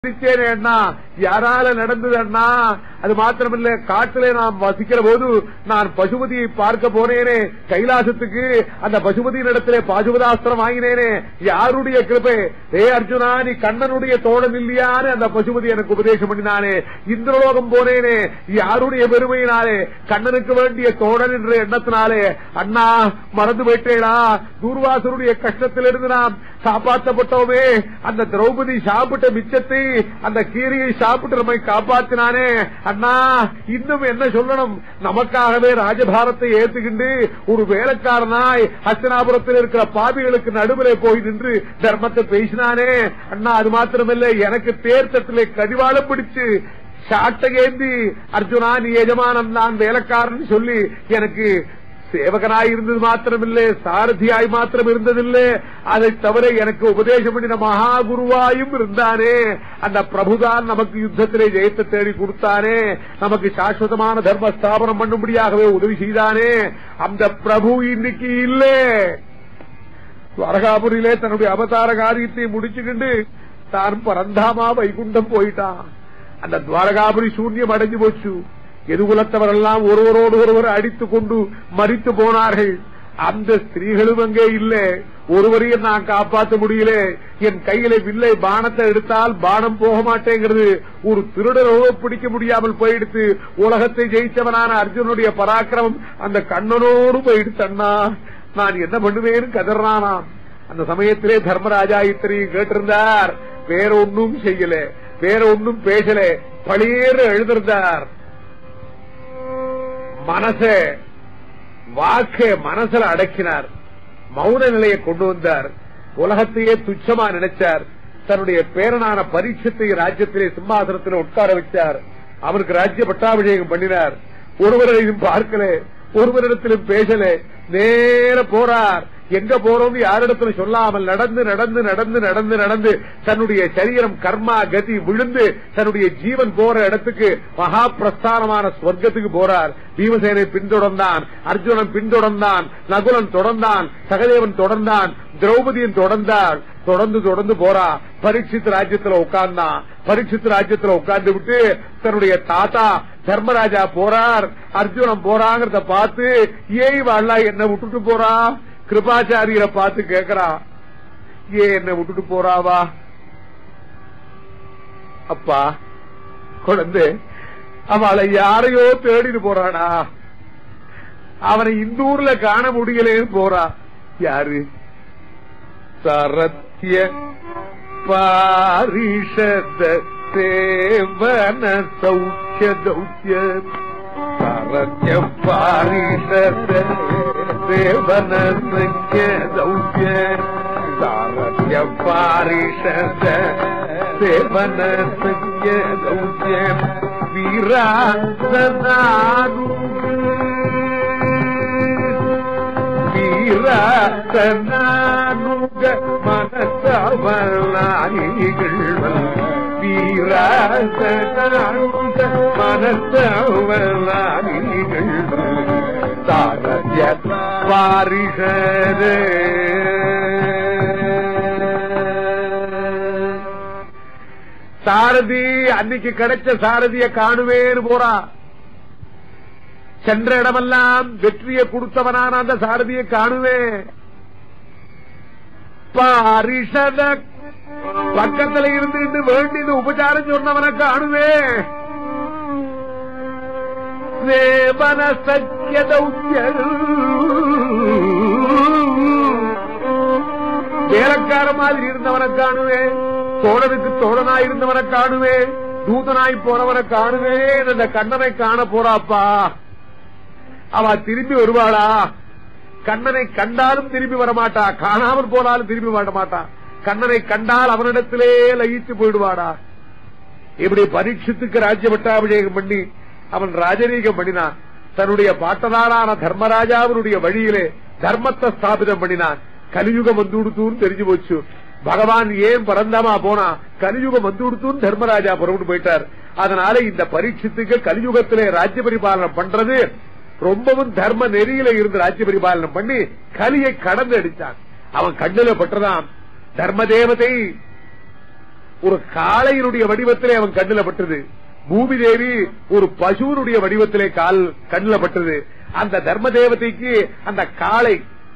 நிச்சயம் அண்ணா யாரால நடந்தது அண்ணா அது மாத்திரமில்ல காட்டிலே நாம் வசிக்கிற போது நான் பசுபதியை பார்க்க போனேனே கைலாசத்துக்கு அந்த பசுபதியின் இடத்திலே பாசுபதாஸ்திரம் வாங்கினேனே யாருடைய கிருபை ஏ அர்ஜுனா நீ கண்ணனுடைய தோழன் இல்லையான்னு அந்த பசுபதி எனக்கு உபதேசம் பண்ணினானே இந்திரலோகம் போனேனே யாருடைய பெருமையினாலே கண்ணனுக்கு வேண்டிய தோழன் என்ற எண்ணத்தினாலே அண்ணா மறந்து போயிட்டேடா தூர்வாசருடைய கஷ்டத்திலிருந்து நாம் காப்பாற்றப்பட்டோமே அந்த திரௌபதி சாப்பிட்ட மிச்சத்தை அந்த கீரையை சாப்பிட்டு நம்மை காப்பாத்தினானே அண்ணா இன்னும் என்ன சொல்லணும் நமக்காகவே ராஜபாரத்தை ஏத்துக்கிண்டு ஒரு வேலைக்காரனாய் ஹஸ்தனாபுரத்தில் இருக்கிற பாவிகளுக்கு நடுவிலே போய் நின்று தர்மத்தை பேசினானே அண்ணா அது மாத்திரமில்லை எனக்கு தேர்தத்திலே கடிவாளம் பிடிச்சு சாட்டையேந்தி அர்ஜுனா நீ எஜமானன் நான் வேலைக்காரன் சொல்லி எனக்கு சேவகனாய் இருந்தது மாத்திரமில்லை சாரதியாய் மாத்திரம் இருந்ததில்லை அதை தவிர எனக்கு உபதேசம் பண்ணின மகா குருவாயும் இருந்தானே அந்த பிரபுதான் நமக்கு யுத்தத்திலே ஜெயத்தை தேடி கொடுத்தானே நமக்கு சாஸ்வதமான தர்ம ஸ்தாபனம் பண்ணும்படியாகவே உதவி செய்தானே அந்த பிரபு இன்னைக்கு இல்லே துவரகாபுரியிலே தன்னுடைய அவதார காரியத்தை முடிச்சுக்கிண்டு தான் பரந்தாமா வைகுண்டம் போயிட்டான் அந்த துவாரகாபுரி சூன்யம் அடைஞ்சு போச்சு எதுகுலத்தவரெல்லாம் ஒருவரோடு ஒருவர் அடித்துக் கொண்டு மறித்து போனார்கள் அந்த ஸ்திரீகளும் அங்கே இல்ல ஒருவரையும் நான் காப்பாற்ற முடியல என் கையில வில்லை பானத்தை எடுத்தால் பானம் போக மாட்டேங்கிறது ஒரு திருடரோ பிடிக்க முடியாமல் போயிடுத்து உலகத்தை ஜெயிச்சவனான அர்ஜுனுடைய பராக்கிரமம் அந்த கண்ணனோடு போயிடுத்தண்ணா நான் என்ன பண்ணுவேன்னு கதறானாம் அந்த சமயத்திலே தர்மராஜா இத்தனையும் கேட்டிருந்தார் வேற ஒன்னும் செய்யல வேற ஒன்னும் பேசல பழியேறு எழுதிருந்தார் மனச வாக்க மனசுல அடக்கினார் மௌன நிலையை கொண்டு வந்தார் உலகத்தையே துச்சமா நினைச்சார் தன்னுடைய பேரனான பரீட்சத்தை ராஜ்யத்திலே சிம்மாசனத்தில் உட்கார வச்சார் அவருக்கு ராஜ்ய பட்டாபிஷேகம் பண்ணினார் ஒருவரையும் பார்க்கல ஒருவரிடத்திலும் பேசல நேர போறார் எங்க போறோம் யாரிடத்துல சொல்லாமல் நடந்து நடந்து நடந்து நடந்து நடந்து தன்னுடைய சரீரம் கர்மா கதி விழுந்து தன்னுடைய ஜீவன் போற இடத்துக்கு மகா பிரஸ்தானமான ஸ்வர்க்கத்துக்கு போறார் பீமசேனை பின்தொடர்ந்தான் அர்ஜுனன் பின்தொடர்ந்தான் நகுலன் தொடர்ந்தான் சகதேவன் தொடர்ந்தான் திரௌபதியின் தொடர்ந்தாள் தொடர்ந்து தொடர்ந்து போறா பரீட்சித் ராஜ்யத்துல உட்கார்ந்தான் பரீட்சித் ராஜ்யத்துல உட்கார்ந்து விட்டு தன்னுடைய தாத்தா தர்மராஜா போறார் அர்ஜுனன் போறாங்கிறத பார்த்து ஏய் வாழா என்ன விட்டுட்டு போறா கிருபாச்சாரியரை பார்த்து கேக்குறா ஏ என்ன விட்டுட்டு போறாவா அப்பா குழந்தை அவளை யாரையோ தேடிட்டு போறானா அவனை இந்த ஊர்ல காண முடியலேன்னு போறா யாரு சரத்ய பாரிஷத சேவன சௌக்கிய தௌக்கிய சரத்ய பாரிஷத சேவன சௌக்கிய தௌக்கிய சாரத்ய பாரிஷத சேவன சௌக்கிய தௌக்கிய வீராசனானுக மனத்தவளானிகள் வீராசனானுக மனத்தவளானிகள் சாரத்ய பாரிஷரே சாரதி அன்னைக்கு கிடைச்ச சாரதிய காணுவேன்னு போறா சென்ற இடமெல்லாம் வெற்றியை கொடுத்தவனான அந்த சாரதியை காணுவேன் பாரிஷத பக்கத்துல இருந்துட்டு வேண்டியது உபச்சாரம் சொன்னவனை காணுவேன் தேவன சக்கிய வேலைக்கார மாதிரி இருந்தவனை காணுவேன் தோழனுக்கு தோழனாய் இருந்தவனை காணுவேன் தூதனாய் போனவனை காணுவேன் அந்த கண்ணனை காண போறாப்பா அவ திரும்பி வருவாளா கண்ணனை கண்டாலும் திரும்பி வரமாட்டா காணாமல் போனாலும் திரும்பி வர மாட்டா கண்ணனை கண்டால் அவனிடத்திலே லயித்து போயிடுவாடா இப்படி பரீட்சத்துக்கு ராஜ்ய பட்டாபிஷேகம் பண்ணி அவன் ராஜரீகம் பண்ணினான் தன்னுடைய பாட்டதாரான தர்மராஜாவினுடைய வழியிலே தர்மத்தை ஸ்தாபிதம் பண்ணினான் கலியுகம் வந்து கொடுத்துன்னு தெரிஞ்சு போச்சு பகவான் ஏன் பரந்தாமா போனா கலியுகம் வந்து கொடுத்துன்னு தர்மராஜா புறப்பட்டு போயிட்டார் அதனால இந்த பரீட்சத்துக்கு கலியுகத்திலே ராஜ்ய பரிபாலனம் பண்றது ரொம்பவும் தர்ம நெறியில இருந்து ராஜ்ய பரிபாலனம் பண்ணி கலியை கடந்து அடிச்சான் அவன் கண்ணுல பட்டதான் தர்ம தேவதை ஒரு காளையினுடைய வடிவத்திலே அவன் கண்ணுல பட்டது பூமி தேவி ஒரு பசுவனுடைய வடிவத்திலே கால் கண்ணுல பட்டது அந்த தர்ம தேவதைக்கு அந்த காளை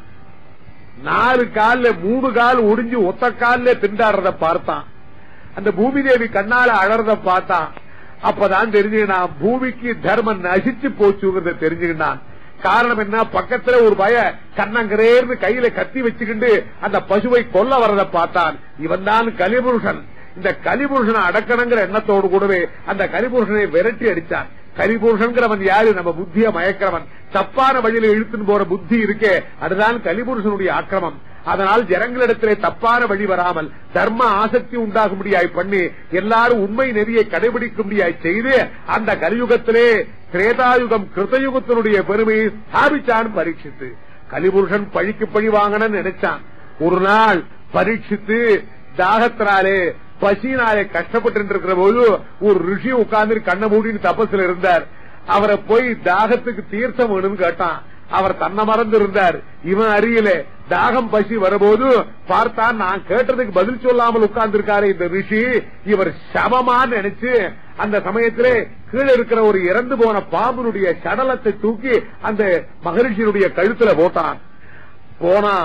நாலு கால்ல மூணு கால் ஒடிஞ்சு ஒத்த கால்ல திண்டாடுறத பார்த்தான் அந்த பூமி தேவி கண்ணால அழறத பார்த்தான் அப்பதான் தெரிஞ்சுக்கினான் பூமிக்கு தர்மம் நசிச்சு போச்சுங்கிறத தெரிஞ்சுக்கினான் காரணம் என்ன பக்கத்துல ஒரு பய கண்ணங்கரேர்னு கையில கத்தி வச்சுக்கிண்டு அந்த பசுவை கொல்ல வரத பார்த்தான் இவன் தான் கலிபுருஷன் இந்த கலிபுருஷனை அடக்கணுங்கிற எண்ணத்தோடு கூடவே அந்த கலிபுருஷனை விரட்டி அடித்தான் கலிபுருஷன்கிறவன் யாரு நம்ம புத்திய மயக்கிறவன் தப்பான வழியில இழுத்துன்னு போற புத்தி இருக்கே அதுதான் கலிபுருஷனுடைய ஆக்கிரமம் அதனால் ஜனங்களிடத்திலே தப்பான வழி வராமல் தர்ம ஆசக்தி உண்டாகும்படியாய் பண்ணி எல்லாரும் உண்மை நெறியை கடைபிடிக்கும்படியாய் செய்து அந்த கலியுகத்திலே திரேதாயுகம் கிருதயுகத்தினுடைய பெருமையை ஸ்தாபிச்சான் பரீட்சித்து கலிபுருஷன் பழிக்கு பழி வாங்கணும்னு நினைச்சான் ஒரு நாள் பரீட்சித்து தாகத்தினாலே பசியினாலே கஷ்டப்பட்டு இருக்கிற போது ஒரு ரிஷி உட்கார்ந்து கண்ண மூடின்னு தபஸ்ல இருந்தார் அவரை போய் தாகத்துக்கு தீர்த்தம் வேணும்னு கேட்டான் அவர் தன்னை மறந்து இருந்தார் இவன் அறியல தாகம் பசி வரபோது பார்த்தா நான் கேட்டதுக்கு பதில் சொல்லாமல் உட்கார்ந்து இருக்காரு இந்த ரிஷி இவர் சமமான்னு நினைச்சு அந்த சமயத்திலே கீழே இருக்கிற ஒரு இறந்து போன பாம்புனுடைய சடலத்தை தூக்கி அந்த மகரிஷியினுடைய கழுத்துல போட்டான் போனா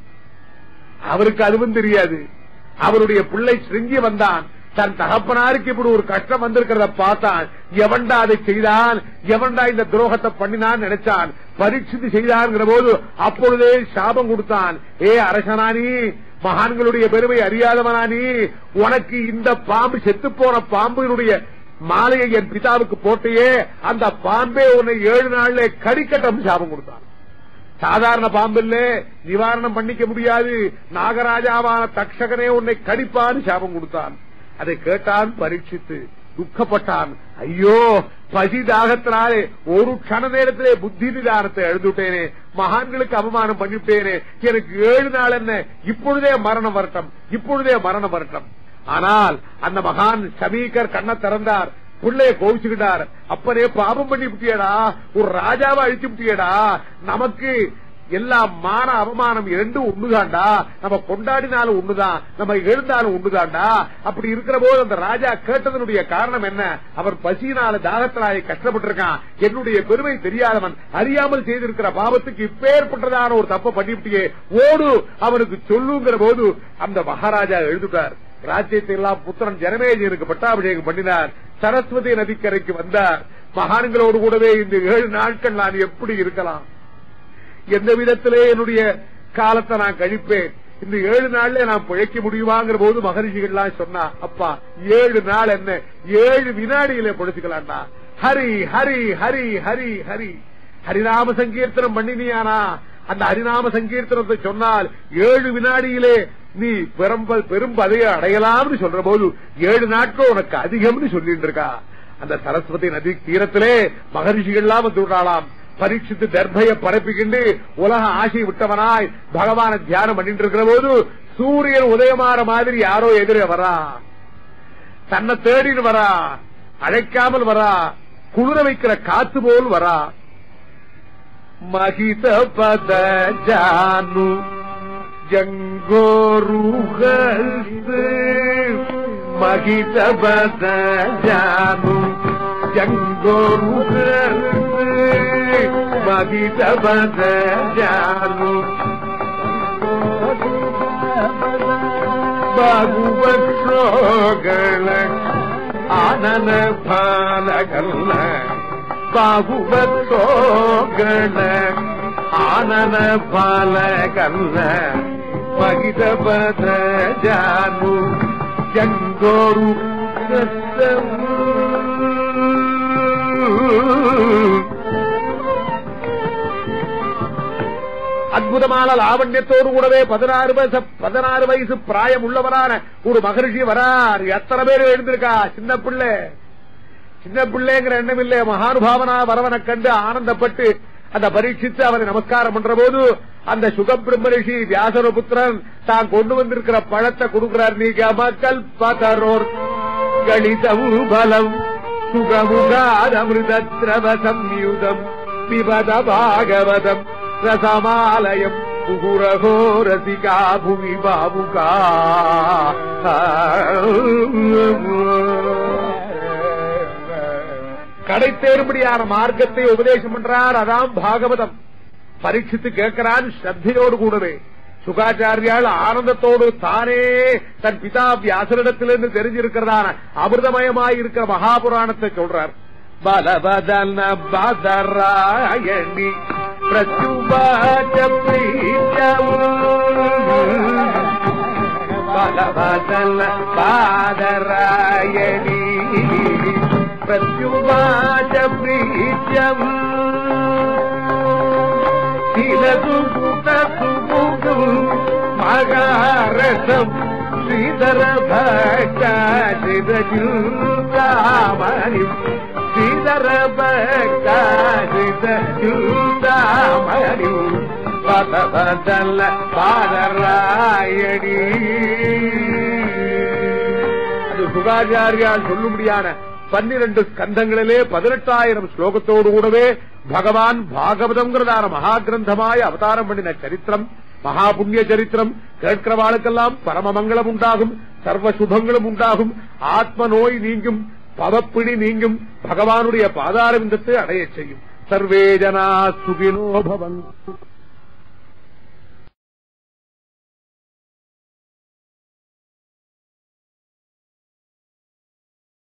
அவருக்கு அதுவும் தெரியாது அவருடைய பிள்ளை சிருங்கி வந்தான் தன் தகப்பனாருக்கு இப்படி ஒரு கஷ்டம் வந்திருக்கிறத பார்த்தான் எவன்டா அதை செய்தான் எவன்டா இந்த துரோகத்தை பண்ணினான் நினைச்சான் பரீட்சித்து செய்தான்ங்கிற போது அப்பொழுதே சாபம் கொடுத்தான் ஏ அரசனானி மகான்களுடைய பெருமை அறியாதவனானி உனக்கு இந்த பாம்பு செத்து போன பாம்பினுடைய மாலையை என் பிதாவுக்கு போட்டையே அந்த பாம்பே உன்னை ஏழு நாள்ல கடிக்கட்டம் சாபம் கொடுத்தான் சாதாரண பாம்பில்ல நிவாரணம் பண்ணிக்க முடியாது நாகராஜாவான தக்ஷகனே உன்னை கடிப்பான்னு சாபம் கொடுத்தான் அதை கேட்டான் பரீட்சித்து துக்கப்பட்டான் ஐயோ பசி தாகத்தினாலே ஒரு கண நேரத்திலே புத்தி நிதானத்தை எழுந்துட்டேனே மகான்களுக்கு அவமானம் பண்ணிவிட்டேனே எனக்கு ஏழு நாள் என்ன இப்பொழுதே மரணம் வரட்டும் இப்பொழுதே மரணம் வரட்டும் ஆனால் அந்த மகான் சமீகர் கண்ணை திறந்தார் பிள்ளைய கோவிச்சுக்கிட்டார் அப்பனே பாபம் பண்ணி விட்டியடா ஒரு ராஜாவை அழிச்சு விட்டியடா நமக்கு எல்லா மான அவமானம் இரண்டும் ஒண்ணுதான்டா நம்ம கொண்டாடினாலும் ஒண்ணுதான் நம்ம எழுந்தாலும் ஒண்ணுதான்டா அப்படி இருக்கிற போது அந்த ராஜா கேட்டதனுடைய காரணம் என்ன அவர் பசியினால தாகத்தினாலே கஷ்டப்பட்டிருக்கான் என்னுடைய பெருமை தெரியாதவன் அறியாமல் செய்திருக்கிற பாவத்துக்கு இப்பேற்பட்டதான ஒரு தப்ப பண்ணிவிட்டியே ஓடு அவனுக்கு சொல்லுங்கிற போது அந்த மகாராஜா எழுதுட்டார் ராஜ்யத்தை எல்லாம் புத்திரன் ஜனமேஜனுக்கு பட்டாபிஷேகம் பண்ணினார் சரஸ்வதி நதிக்கரைக்கு வந்தார் மகான்களோடு கூடவே இந்த ஏழு நாட்கள் நான் எப்படி இருக்கலாம் எந்த விதத்திலே என்னுடைய காலத்தை நான் கழிப்பேன் இந்த ஏழு நாள்ல நான் பிழைக்க முடியுமாங்கிற போது மகரிஷிகள்லாம் சொன்னா அப்பா ஏழு நாள் என்ன ஏழு வினாடியில பிழைச்சுக்கலாம்டா ஹரி ஹரி ஹரி ஹரி ஹரி ஹரிநாம சங்கீர்த்தனம் பண்ணினியானா அந்த ஹரிநாம சங்கீர்த்தனத்தை சொன்னால் ஏழு வினாடியிலே நீ பெரும்ப பெரும் பதையை அடையலாம்னு சொல்ற போது ஏழு நாட்கள் உனக்கு அதிகம்னு சொல்லிட்டு இருக்கா அந்த சரஸ்வதி நதி தீரத்திலே மகரிஷிகள்லாம் வந்து விடாலாம் பரீட்சித்து தர்பய பரப்பிக்கிண்டு உலக ஆசை விட்டவனாய் பகவான தியானம் பண்ணிட்டு இருக்கிற போது சூரியன் உதயமாற மாதிரி யாரோ எதிரே வரா தன்னை தேடின்னு வரா அழைக்காமல் வரா குளிர வைக்கிற காத்து போல் வரா மகித பத ஜானு ஜங்கோருகஸ்து மகித பத ஜானு ஜங்கோருகஸ்து மகித பத ஜானு ಬಾಗುವಕ್ಷೋಗಳ ಆನನ ಫಾಲಗಲ್ಲ ಬಾಗುವಕ್ಷೋಗಳ ಆನನ ಫಾಲಗಲ್ಲ ಮಗಿದ ಬದ ಜಾನು ಜಂಗೋರು அற்புதமான லாவண்யத்தோடு கூடவே பதினாறு வயசு பதினாறு வயசு பிராயம் உள்ளவரான ஒரு மகரிஷி வரார் எத்தனை பேர் எழுந்திருக்கா சின்ன பிள்ளை சின்ன பிள்ளைங்கிற எண்ணம் இல்ல மகானுபாவனா வரவனை கண்டு ஆனந்தப்பட்டு அந்த பரீட்சித்து அவரை நமஸ்காரம் பண்ற போது அந்த சுகபிரம்மரிஷி வியாசர புத்திரன் தான் கொண்டு வந்திருக்கிற பழத்தை கொடுக்கிறார் நீ கமக்கல் பதரோர் கணிதவு பலம் சுகமுகாதமிருதத்ரவ சம்யுதம் பிபத பாகவதம் ரசமாலயம் குகுரகோ ரசிகா புவி பாபுகா கடை தேரும்படியான மார்க்கத்தை உபதேசம் பண்றார் அதான் பாகவதம் பரீட்சித்து கேட்கிறான் ஸ்ரத்தையோடு கூடவே சுகாச்சாரியால் ஆனந்தத்தோடு தானே தன் பிதா வியாசரிடத்திலிருந்து தெரிஞ்சிருக்கிறதான அமிர்தமயமாய் இருக்கிற மகாபுராணத்தை சொல்றார் பலவதன பதராயணி பிரசுபாஜ பலவதன பாதராயணி பிரத்யுவாச்ச பிரீத்யம் சிலதுபுதசுபுகு மகாரசம் ஸ்ரீதர பக்தாசிதஜுதாமணி ஸ்ரீதர பக்தாசிதஜுதாமணி பதபதல்ல பாதராயணி அது சுகாச்சாரியால் சொல்லும்படியான பன்னிரண்டு ஸ்கந்தங்களிலே பதினெட்டாயிரம் ஸ்லோகத்தோடு கூடவே பகவான் பாகவதம்ங்கிறதான மகா கிரந்தமாய் அவதாரம் பண்ணின சரித்திரம் மகா புண்ணிய சரித்திரம் கேட்கிறவாளுக்கெல்லாம் பரமமங்கலம் உண்டாகும் சர்வ சுபங்களும் உண்டாகும் ஆத்ம நோய் நீங்கும் பவப்பிடி நீங்கும் பகவானுடைய பாதாரவிந்தத்தை அடையச் செய்யும் சர்வே ஜனா சுகினோ பவன்